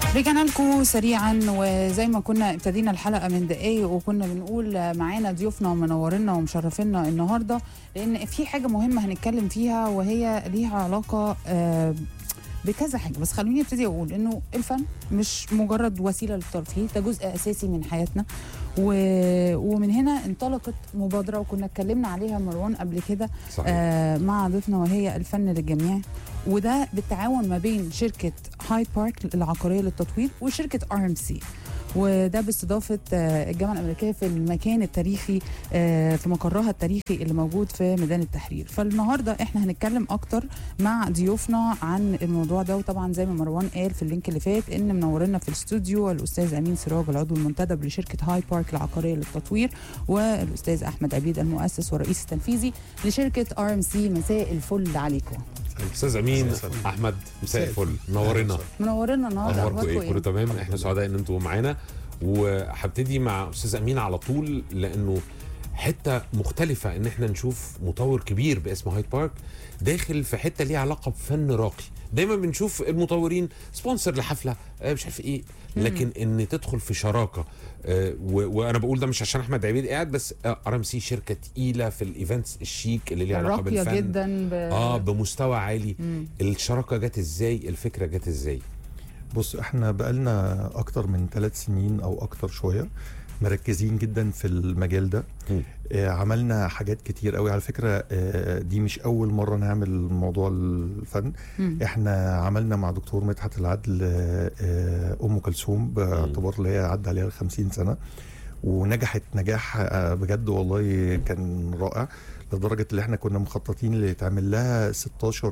رجعنا لكم سريعا وزي ما كنا ابتدينا الحلقه من دقايق وكنا بنقول معانا ضيوفنا ومنورنا ومشرفينا النهارده لان في حاجه مهمه هنتكلم فيها وهي ليها علاقه آه، بكذا حاجه بس خلوني ابتدي اقول انه الفن مش مجرد وسيله للترفيه ده جزء اساسي من حياتنا و... ومن هنا انطلقت مبادره وكنا اتكلمنا عليها مروان قبل كده صحيح آه مع ضيفنا وهي الفن للجميع وده بالتعاون ما بين شركه هايد بارك العقاريه للتطوير وشركه ار ام سي وده باستضافه آه، الجامعه الامريكيه في المكان التاريخي آه، في مقرها التاريخي اللي موجود في ميدان التحرير فالنهارده احنا هنتكلم اكتر مع ضيوفنا عن الموضوع ده وطبعا زي ما مروان قال في اللينك اللي فات ان منورنا في الاستوديو الاستاذ امين سراج العضو المنتدب لشركه هاي بارك العقاريه للتطوير والاستاذ احمد عبيد المؤسس والرئيس التنفيذي لشركه ار ام سي مساء الفل عليكم استاذ امين احمد مساء الفل نورنا منورنا النهارده اخباركم ايه كله تمام احنا سعداء ان انتوا معانا وهبتدي مع استاذ امين على طول لانه حته مختلفه ان احنا نشوف مطور كبير باسم هايد بارك داخل في حته ليها علاقه بفن راقي دايما بنشوف المطورين سبونسر لحفله آه، مش عارف ايه لكن ان تدخل في شراكه آه، و- وانا بقول ده مش عشان احمد عبيد قاعد بس ار ام سي شركه تقيله في الايفنتس الشيك اللي ليها علاقه راقيه بالفن جدا ب... اه بمستوى عالي مم. الشراكه جت ازاي الفكره جت ازاي بص احنا بقالنا اكتر من ثلاث سنين او اكتر شويه مركزين جدا في المجال ده مم. آه عملنا حاجات كتير قوي على فكره آه دي مش اول مره نعمل موضوع الفن مم. احنا عملنا مع دكتور مدحت العدل آه آه ام كلثوم باعتبار اللي هي عدى عليها ال 50 سنه ونجحت نجاح آه بجد والله كان رائع لدرجه اللي احنا كنا مخططين اللي يتعمل لها 16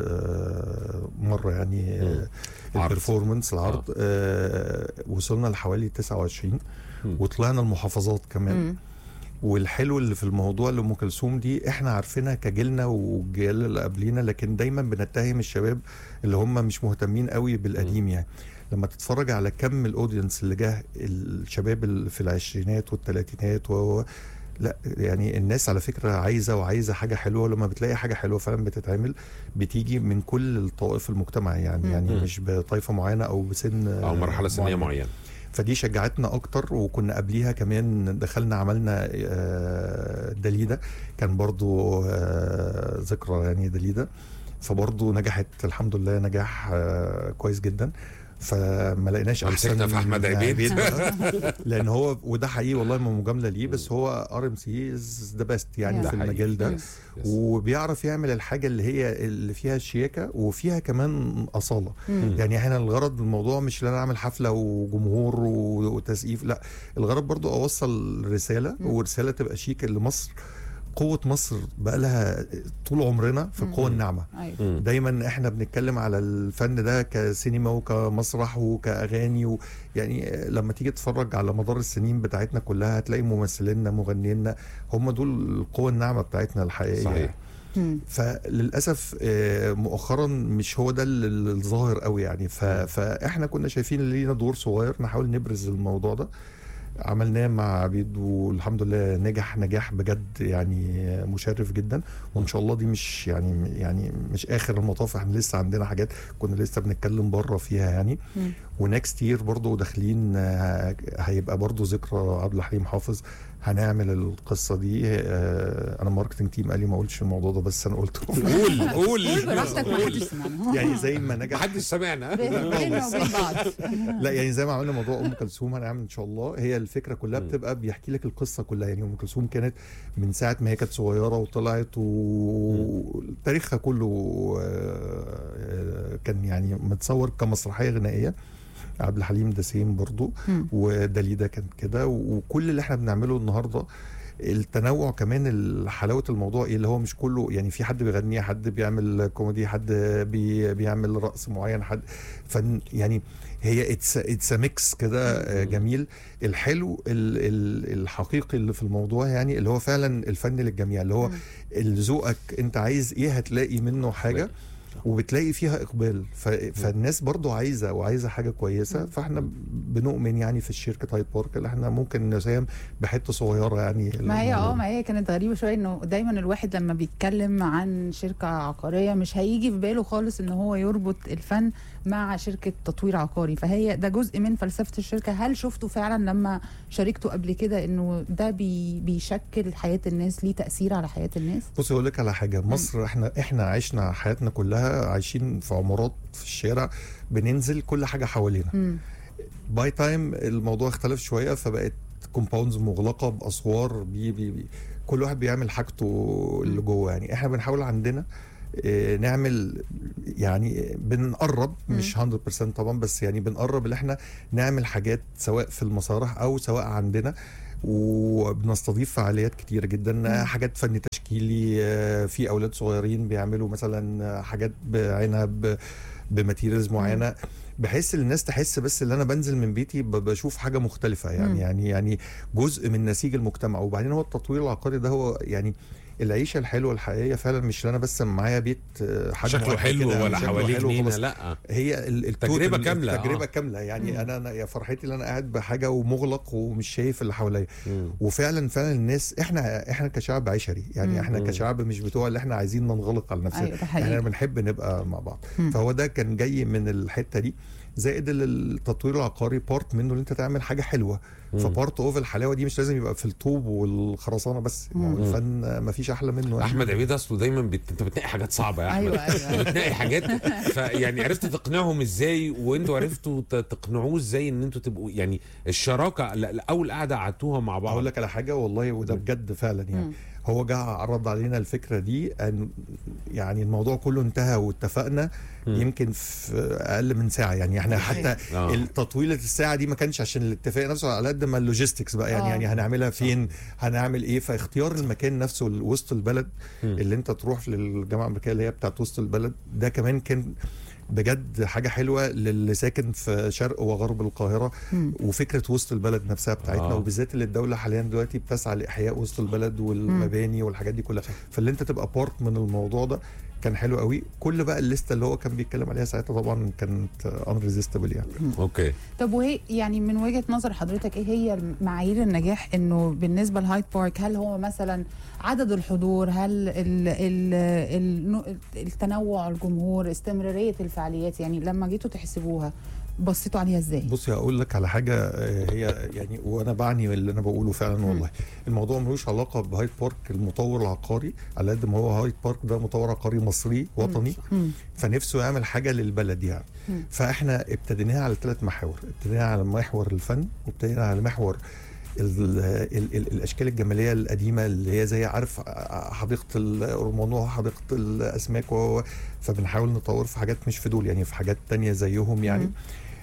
آه مره يعني مم. آه عرض. البرفورمانس العرض آه وصلنا لحوالي 29 مم. وطلعنا المحافظات كمان مم. والحلو اللي في الموضوع اللي ام كلثوم دي احنا عارفينها كجيلنا والجيل اللي قبلينا لكن دايما بنتهم الشباب اللي هم مش مهتمين قوي بالقديم يعني لما تتفرج على كم الاودينس اللي جه الشباب اللي في العشرينات والثلاثينات و و- لا يعني الناس على فكره عايزه وعايزه حاجه حلوه لما بتلاقي حاجه حلوه فعلا بتتعمل بتيجي من كل الطوائف المجتمع يعني مم. يعني مم. مش بطائفه معينه او بسن او مرحله سنيه معينة. معينه فدي شجعتنا اكتر وكنا قبليها كمان دخلنا عملنا آه، دليدا كان برضو آه، ذكرى يعني دليدا فبرضو نجحت الحمد لله نجاح آه، كويس جدا فما لقيناش مسكنا احسن في أحمد من عبيد. ده. لان هو وده حقيقي والله ما مجامله ليه بس هو ار ام سي ذا بيست يعني ده في حقيقي. المجال ده مم. يس. وبيعرف يعمل الحاجه اللي هي اللي فيها الشياكه وفيها كمان اصاله مم. يعني احنا الغرض من الموضوع مش ان انا اعمل حفله وجمهور و- وتسقيف لا الغرض برضو اوصل رساله مم. ورساله تبقى شيك لمصر قوه مصر بقى لها طول عمرنا في القوه مم. الناعمه ايوه مم. دايما احنا بنتكلم على الفن ده كسينما وكمسرح وكاغاني و يعني لما تيجي تتفرج على مدار السنين بتاعتنا كلها هتلاقي ممثلينا مغنينا هم دول القوه الناعمه بتاعتنا الحقيقيه صحيح مم. فللاسف آه، مؤخرا مش هو ده ال- ال- الظاهر قوي يعني ف- فاحنا كنا شايفين ان لينا دور صغير نحاول نبرز الموضوع ده عملناه مع عبيد والحمد لله نجح نجاح بجد يعني مشرف جدا وان شاء الله دي مش يعني يعني مش اخر المطاف احنا لسه عندنا حاجات كنا لسه بنتكلم بره فيها يعني مم. ونكست يير برضه داخلين آه، هيبقى برضه ذكرى عبد الحليم حافظ هنعمل القصه دي آه، انا الماركتنج تيم قال لي ما قلتش الموضوع ده بس انا قلته قول قول براحتك ما حدش سمعنا يعني زي ما نجح محدش سمعنا بيننا وبين بعض لا يعني زي ما عملنا موضوع ام كلثوم هنعمل ان شاء الله هي الفكره كلها مم. بتبقى بيحكي لك القصه كلها يعني ام كلثوم كانت من ساعه ما هي كانت صغيره وطلعت وتاريخها كله آه، كان يعني متصور كمسرحيه غنائيه عبد الحليم ده سيم برضو مم. وداليدا كانت كده وكل اللي احنا بنعمله النهارده التنوع كمان ال- حلاوه الموضوع ايه اللي هو مش كله يعني في حد بيغني حد بيعمل كوميدي حد بي بيعمل رقص معين حد فن يعني هي اتس اتس ميكس كده آه، جميل الحلو ال ال الحقيقي اللي في الموضوع يعني اللي هو فعلا الفن للجميع اللي هو مم. اللي ذوقك انت عايز ايه هتلاقي منه حاجه وبتلاقي فيها اقبال ف... فالناس برضو عايزه وعايزه حاجه كويسه فاحنا بنؤمن يعني في الشركه هايد بارك اللي احنا ممكن نساهم بحته صغيره يعني ما هي اه ما هي كانت غريبه شويه انه دايما الواحد لما بيتكلم عن شركه عقاريه مش هيجي في باله خالص ان هو يربط الفن مع شركه تطوير عقاري فهي ده جزء من فلسفه الشركه هل شفتوا فعلا لما شاركتوا قبل كده انه ده بي بيشكل حياه الناس ليه تاثير على حياه الناس بص اقول لك على حاجه مصر احنا احنا عشنا حياتنا كلها عايشين في عمارات في الشارع بننزل كل حاجه حوالينا مم. باي تايم الموضوع اختلف شويه فبقت كومباوندز مغلقه باسوار بي بي بي كل واحد بيعمل حاجته اللي جوه يعني احنا بنحاول عندنا آه، نعمل يعني بنقرب مش 100% طبعا بس يعني بنقرب ان احنا نعمل حاجات سواء في المسارح او سواء عندنا وبنستضيف فعاليات كتيره جدا مم. حاجات فن تشكيلي آه، في اولاد صغيرين بيعملوا مثلا حاجات بعنب بماتيريالز معينه بحس ان الناس تحس بس ان انا بنزل من بيتي ب- بشوف حاجه مختلفه يعني مم. يعني يعني جزء من نسيج المجتمع وبعدين هو التطوير العقاري ده هو يعني العيشه الحلوه الحقيقيه فعلا مش إن انا بس معايا بيت آه، حجمه شكله قد حلو كده، ولا شكله حواليه حلو جنينه وخلاص. لا هي ال- التو- تجربة ال- كاملة، التجربه آه. كامله يعني مم. انا انا يا فرحتي اللي انا قاعد بحاجه ومغلق ومش شايف اللي حواليا مم. وفعلا فعلا الناس احنا احنا كشعب عشري يعني مم. احنا مم. كشعب مش بتوع اللي احنا عايزين ننغلق على نفسنا ايوه ده حقيقي احنا بنحب نبقى مع بعض مم. فهو ده كان جاي من الحته دي زائد ال- التطوير العقاري بارت منه ان انت تعمل حاجه حلوه مم. فبارت اوف الحلاوه دي مش لازم يبقى في الطوب والخرسانه بس ما هو مم. الفن ما فيش احلى منه يعني. احمد عبيد اصله دايما بت... انت بتنقي حاجات صعبه يا احمد ايوه ايوه بتنقي حاجات فيعني عرفت تقنعهم ازاي وانتوا عرفتوا ت- تقنعوه ازاي ان انتوا تبقوا يعني الشراكه لا- لا، اول قعده قعدتوها مع بعض اقول لك على حاجه والله وده بجد فعلا يعني مم. هو جه عرض علينا الفكره دي ان يعني الموضوع كله انتهى واتفقنا مم. يمكن في اقل من ساعه يعني احنا حتى آه. التطويله الساعه دي ما كانش عشان الاتفاق نفسه على قد ما اللوجيستكس بقى يعني آه. يعني هنعملها فين هنعمل ايه فاختيار المكان نفسه وسط البلد مم. اللي انت تروح للجامعه الامريكيه اللي هي بتاعت وسط البلد ده كمان كان بجد حاجه حلوه للي ساكن في شرق وغرب القاهره مم. وفكره وسط البلد نفسها بتاعتنا آه. آه. وبالذات اللي الدوله حاليا دلوقتي بتسعى لاحياء وسط البلد والمباني والحاجات دي كلها فاللي انت تبقى بارت من الموضوع ده كان حلو قوي كل بقى الليسته اللي هو كان بيتكلم عليها ساعتها طبعا كانت انريزيستبل يعني اوكي طب وهي يعني من وجهه نظر حضرتك ايه هي معايير النجاح انه بالنسبه لهايد بارك هل هو مثلا عدد الحضور هل ال ال ال التنوع الجمهور استمراريه الفعاليات يعني لما جيتوا تحسبوها بصيتوا عليها ازاي؟ بصي هقول لك على حاجه آه، هي يعني وانا بعني اللي انا بقوله فعلا والله الموضوع ملوش علاقه بهايد بارك المطور العقاري على قد ما هو هايد بارك ده مطور عقاري مصري وطني مم. فنفسه يعمل حاجه للبلد يعني مم. فاحنا ابتديناها على ثلاث محاور ابتدينا على محور الفن وابتدينا على محور ال ال ال الاشكال الجماليه القديمه اللي هي زي عارف حديقه الرمانوه حديقه الاسماك و فبنحاول نطور في حاجات مش في دول يعني في حاجات تانية زيهم يعني مم.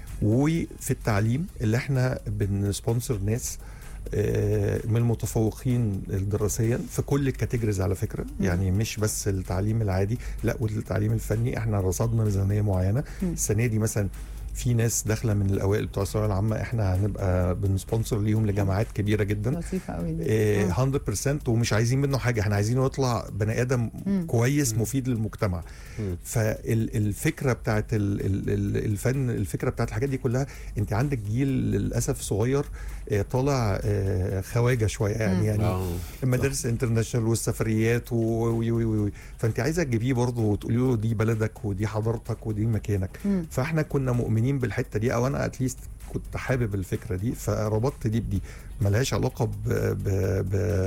وفي التعليم اللي احنا بنسبونسر ناس آه، من المتفوقين دراسيا في كل الكاتيجوريز على فكره مم. يعني مش بس التعليم العادي لا والتعليم الفني احنا رصدنا ميزانيه معينه مم. السنه دي مثلا في ناس داخله من الاوائل بتوع الثانويه العامه احنا هنبقى بنسبونسر ليهم لجامعات كبيره جدا لطيفه قوي دي آه، مم. 100% ومش عايزين منه حاجه احنا عايزينه يطلع بني ادم مم. كويس مم. مفيد للمجتمع مم. فالفكره بتاعت ال- ال- ال- الفن الفكره بتاعت الحاجات دي كلها انت عندك جيل للاسف صغير آه، طالع آه، خواجه شويه مم. يعني يعني آه. المدارس الانترناشونال والسفريات و- و- و- و- فانت عايزه تجيبيه برضه وتقولي له دي بلدك ودي حضارتك ودي مكانك مم. فاحنا كنا مؤمنين بالحته دي او انا اتليست كنت حابب الفكره دي فربطت دي بدي ملهاش علاقه ب ب ب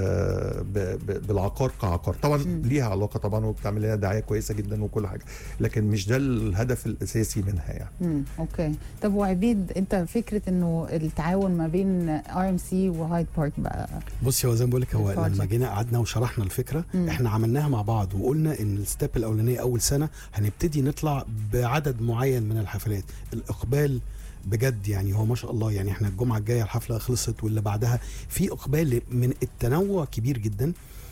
ب ب بالعقار كعقار طبعا مم. ليها علاقه طبعا وبتعمل لنا دعايه كويسه جدا وكل حاجه لكن مش ده الهدف الاساسي منها يعني امم اوكي طب وعبيد انت فكره انه التعاون ما بين ار ام سي وهايد بارك بقى بصي هو زي ما بقول لك هو البروجكت. لما جينا قعدنا وشرحنا الفكره مم. احنا عملناها مع بعض وقلنا ان الستيب الاولانيه اول سنه هنبتدي نطلع بعدد معين من الحفلات الاقبال بجد يعني هو ما شاء الله يعني احنا الجمعه الجايه الحفله خلصت واللي بعدها في اقبال من التنوع كبير جدا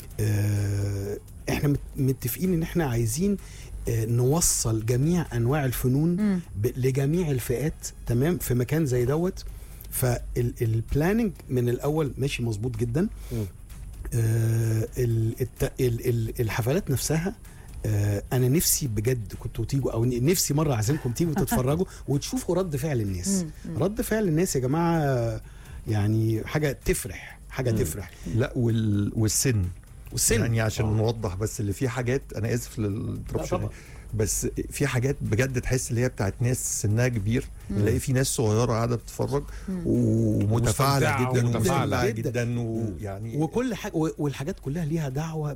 اه احنا مت- متفقين ان احنا عايزين اه نوصل جميع انواع الفنون مم. ب- لجميع الفئات تمام في مكان زي دوت فالبلاننج من الاول ماشي مظبوط جدا مم. آه ال- الت- ال- ال- الحفلات نفسها آه انا نفسي بجد كنتوا تيجوا او نفسي مره اعزمكم تيجوا تتفرجوا وتشوفوا رد فعل الناس مم. مم. رد فعل الناس يا جماعه يعني حاجه تفرح حاجه مم. تفرح لا وال والسن والسن يعني عشان آه. نوضح بس اللي فيه حاجات انا اسف لا للانتربشن طبعا بس في حاجات بجد تحس اللي هي بتاعت ناس سنها كبير تلاقي في ناس صغيره قاعده بتتفرج ومتفاعله مستمتعة جدا ومتفاعلة. ومتفاعله جدا. جدا ويعني وكل حاجه و- والحاجات كلها ليها دعوه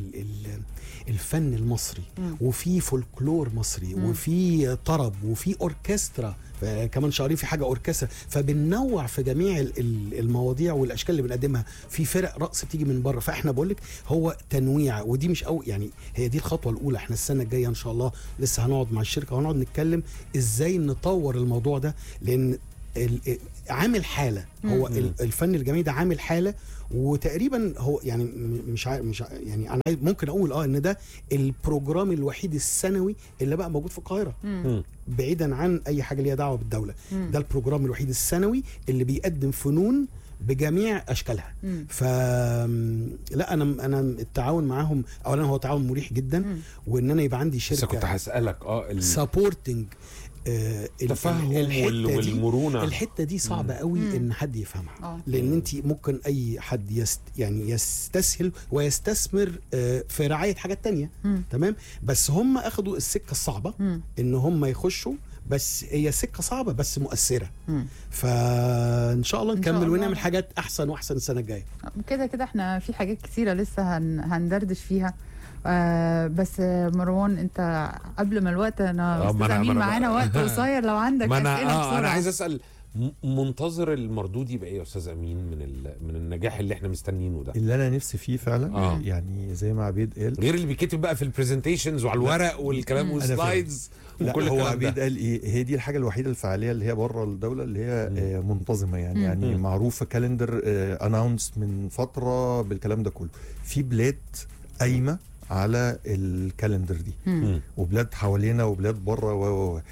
بالفن المصري وفي فولكلور مصري وفي طرب وفي اوركسترا ف- كمان شهرين في حاجه اوركسترا فبننوع في جميع ال- ال- المواضيع والاشكال اللي بنقدمها في فرق رقص بتيجي من بره فاحنا بقول لك هو تنويع ودي مش قوي يعني هي دي الخطوه الاولى احنا السنه الجايه ان شاء الله لسه هنقعد مع الشركه وهنقعد نتكلم ازاي نطور الموضوع ده لان ال- عامل حاله هو ال- الفن الجميل ده عامل حاله وتقريبا هو يعني م- مش عارف مش ع- يعني انا عايز- ممكن اقول اه ان ده البروجرام الوحيد السنوي اللي بقى موجود في القاهره مم. بعيدا عن اي حاجه ليها دعوه بالدوله ده البروجرام الوحيد السنوي اللي بيقدم فنون بجميع اشكالها ف لا انا انا التعاون معاهم اولا هو تعاون مريح جدا وان انا يبقى عندي بس كنت شركه هسالك اه ال- سبورتنج التفهم وال- والمرونه الحته دي صعبه قوي ان حد يفهمها آه. لان انت ممكن اي حد يست يعني يستسهل ويستثمر آه، في رعايه حاجات تانية مم. تمام بس هم اخدوا السكه الصعبه مم. ان هم يخشوا بس هي سكه صعبه بس مؤثره مم. فان شاء الله إن شاء نكمل الله. ونعمل حاجات احسن واحسن السنه الجايه كده كده احنا في حاجات كتيرة لسه هن هندردش فيها آه بس آه، مروان انت قبل ما الوقت انا آه، ما استاذ أنا- امين ما أنا معانا بقى- وقت قصير لو عندك ما انا اسئله اه انا بسرعة. عايز اسال م- منتظر المردود يبقى ايه يا استاذ امين من ال... من النجاح اللي احنا مستنيينه ده اللي انا نفسي فيه فعلا آه. يعني زي ما عبيد قال غير اللي بيتكتب بقى في البرزنتيشنز وعلى الورق والكلام أنا فاهم. والسلايدز لا وكل هو الكلام عبيد ده قال ايه هي دي الحاجه الوحيده الفعاليه اللي هي بره الدوله اللي هي مم. آه، منتظمه يعني مم. يعني مم. معروفه كالندر اناونس من فتره بالكلام ده كله في بلاد قايمه على الكالندر دي مم. مم. وبلاد حوالينا وبلاد بره و و و.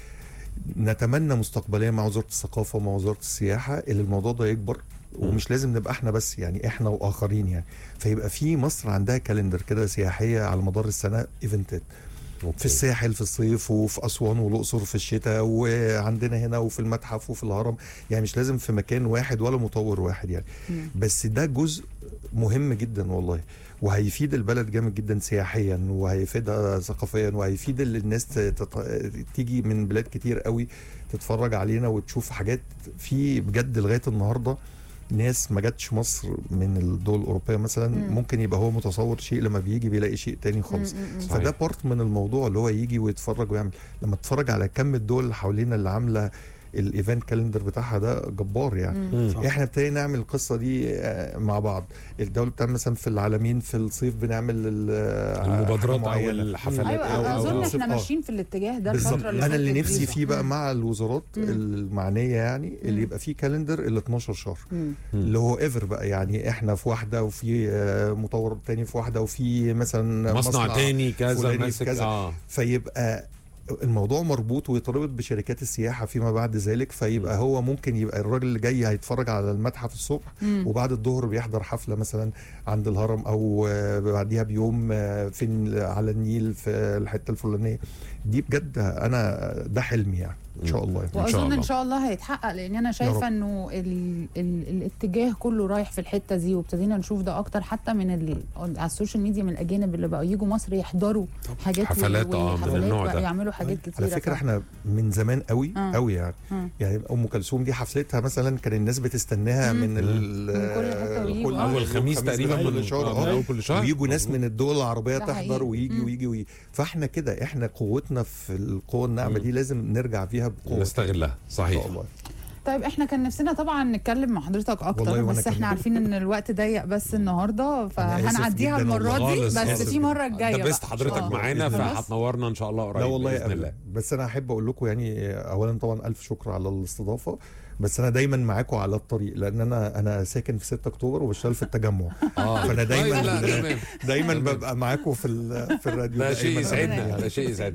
نتمنى مستقبليا مع وزاره الثقافه ومع وزاره السياحه اللي الموضوع ده يكبر ومش لازم نبقى احنا بس يعني احنا واخرين يعني فيبقى في مصر عندها كالندر كده سياحيه على مدار السنه ايفنتات أوكي. في الساحل في الصيف وفي اسوان والاقصر في الشتاء وعندنا هنا وفي المتحف وفي الهرم يعني مش لازم في مكان واحد ولا مطور واحد يعني مم. بس ده جزء مهم جدا والله وهيفيد البلد جامد جدا سياحيا وهيفيدها ثقافيا وهيفيد ال- الناس ت- تت- تيجي من بلاد كتير قوي تتفرج علينا وتشوف حاجات في بجد لغايه النهارده ناس ما جاتش مصر من الدول الاوروبيه مثلا مم. ممكن يبقى هو متصور شيء لما بيجي بيلاقي شيء تاني خالص مم. مم. صحيح. فده بارت من الموضوع اللي هو يجي ويتفرج ويعمل لما تتفرج على كم الدول اللي حوالينا اللي عامله الايفنت كالندر بتاعها ده جبار يعني مم. مم. صح. احنا ابتدينا نعمل القصه دي آه، مع بعض الدوله بتعمل مثلا في العالمين في الصيف بنعمل ال- آه، المبادرات حاجة او معينة. الحفلات ايوه او اظن او الصيف، احنا آه. ماشيين في الاتجاه ده بالظبط الفتره اللي انا اللي فاتت نفسي دي. فيه بقى مم. مع الوزارات مم. المعنيه يعني اللي مم. يبقى فيه كالندر ال 12 شهر مم. اللي هو ايفر بقى يعني احنا في واحده وفي آه، مطور تاني في واحده وفي مثلا مصنع تاني كذا فلاني في ماسك كذا. اه فيبقى الموضوع مربوط ويتربط بشركات السياحه فيما بعد ذلك فيبقى هو ممكن يبقى الراجل اللي جاي هيتفرج على المتحف الصبح مم. وبعد الظهر بيحضر حفله مثلا عند الهرم او آه، بعديها بيوم آه، في على النيل في الحته الفلانيه دي بجد انا ده حلمي يعني ان شاء الله يعني. إن شاء واظن ان الله. شاء الله هيتحقق لان انا رب. شايفه انه ال... ال... الاتجاه كله رايح في الحته دي وابتدينا نشوف ده اكتر حتى من ال... على السوشيال ميديا من الاجانب اللي بقوا يجوا مصر يحضروا حاجات حفلات، آه، من وحفلات النوع ده. يعملوا حاجات كتيره على فكره ف- احنا من زمان قوي آه. قوي يعني آه. يعني ام كلثوم دي حفلتها مثلا كان الناس بتستناها مم. من ال من كل حتة ويجوا. كل- آه. اول خميس تقريبا من من كل شهر آه، من اه اول كل شهر ويجوا ناس من الدول العربيه ده تحضر حقيقي. ويجي مم. ويجي ويجي فاحنا كده احنا قوتنا في القوه الناعمه مم. دي لازم نرجع فيها بقوه نستغلها ان صحيح شاء الله طيب احنا كان نفسنا طبعا نتكلم مع حضرتك اكتر والله وأنا بس احنا كمان. عارفين ان الوقت ضيق بس النهارده آسف فهنعديها جداً المره والله. دي خالص، بس آسف في مره الجايه ده بيست بقى. حضرتك آه. معانا بإذن الله. فهتنورنا ان شاء الله قريب لا والله باذن الله أبدا. بس انا احب اقول لكم يعني اولا طبعا الف شكر على الاستضافه بس انا دايما معاكم على الطريق لان انا انا ساكن في 6 اكتوبر وبشتغل في التجمع اه فأنا دايماً- طيب، لا، تمام. دايما تمام. ببقى معاكم في ال- في الراديو ده شيء دايماً يسعدنا يعني. ده شيء يسعدنا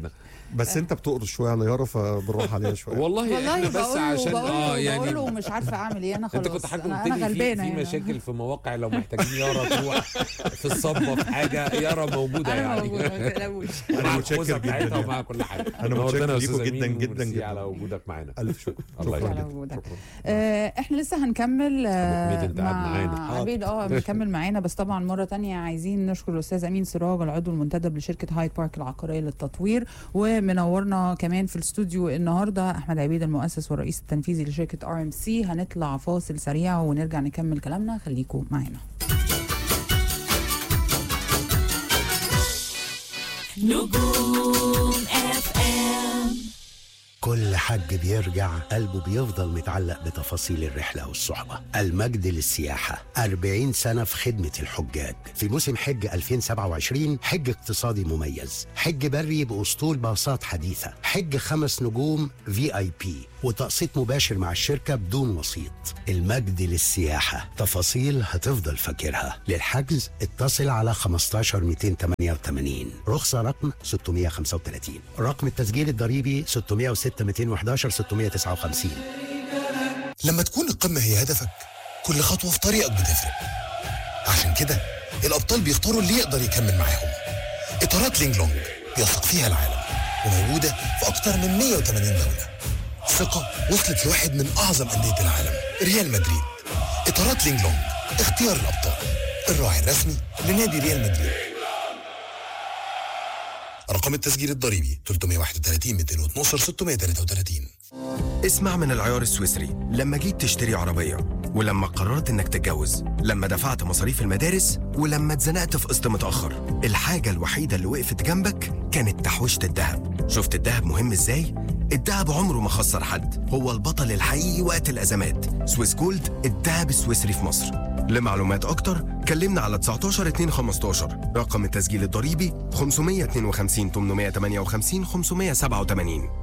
بس انت بتقرص شويه على يارا فبالراحه عليها شويه والله, والله احنا بس بقول له عشان بقول اه له يعني بقول له مش عارفه اعمل ايه انا خلاص انت كنت حضرتك انا, قلت أنا لي في, غلبانه في يعني. مشاكل في مواقع لو محتاجين يارا تروح في الصبه في حاجه يارا موجوده انا يعني موجوده ما تقلقوش أنا مع متشكر الخوذة جداً بتاعتها يعني. ومع كل حاجه أنا نورتنا متشكر يا ليكوا أستاذ جداً أمين جداً وميرسي جداً. على وجودك معانا الف شكر الله شكراً على يخليك وجودك. شكراً. آه، احنا لسه هنكمل آه، أبو حميد أنت قاعد مع معانا. عبيد اه مكمل معانا بس طبعا مره تانية عايزين نشكر الاستاذ امين سراج العضو المنتدب لشركه هايد بارك العقاريه للتطوير ومنورنا كمان في الاستوديو النهارده احمد عبيد المؤسس والرئيس التنفيذي لشركه ار ام سي هنطلع فاصل سريع ونرجع نكمل كلامنا خليكم معانا نجوم اف ام كل حج بيرجع قلبه بيفضل متعلق بتفاصيل الرحلة والصحبة المجد للسياحة 40 سنة في خدمة الحجاج في موسم حج 2027 حج اقتصادي مميز حج بري بأسطول باصات حديثة حج خمس نجوم في اي بي وتقسيط مباشر مع الشركة بدون وسيط المجد للسياحة تفاصيل هتفضل فاكرها للحجز اتصل على 15 288 رخصة رقم 635 رقم التسجيل الضريبي 606 211 659 لما تكون القمة هي هدفك كل خطوة في طريقك بتفرق عشان كده الأبطال بيختاروا اللي يقدر يكمل معاهم إطارات لينج لونج بيثق فيها العالم وموجودة في أكتر من 180 دولة ثقة وصلت لواحد من أعظم أندية العالم ريال مدريد إطارات لينج لونج اختيار الأبطال الراعي الرسمي لنادي ريال مدريد رقم التسجيل الضريبي 331 212 633 اسمع من العيار السويسري لما جيت تشتري عربية ولما قررت انك تتجوز لما دفعت مصاريف المدارس ولما اتزنقت في قسط متأخر الحاجة الوحيدة اللي وقفت جنبك كانت تحويشة الذهب شفت الذهب مهم ازاي؟ الذهب عمره ما خسر حد هو البطل الحقيقي وقت الأزمات سويس جولد الذهب السويسري في مصر لمعلومات أكتر كلمنا على 19 2 15 رقم التسجيل الضريبي 552 858 587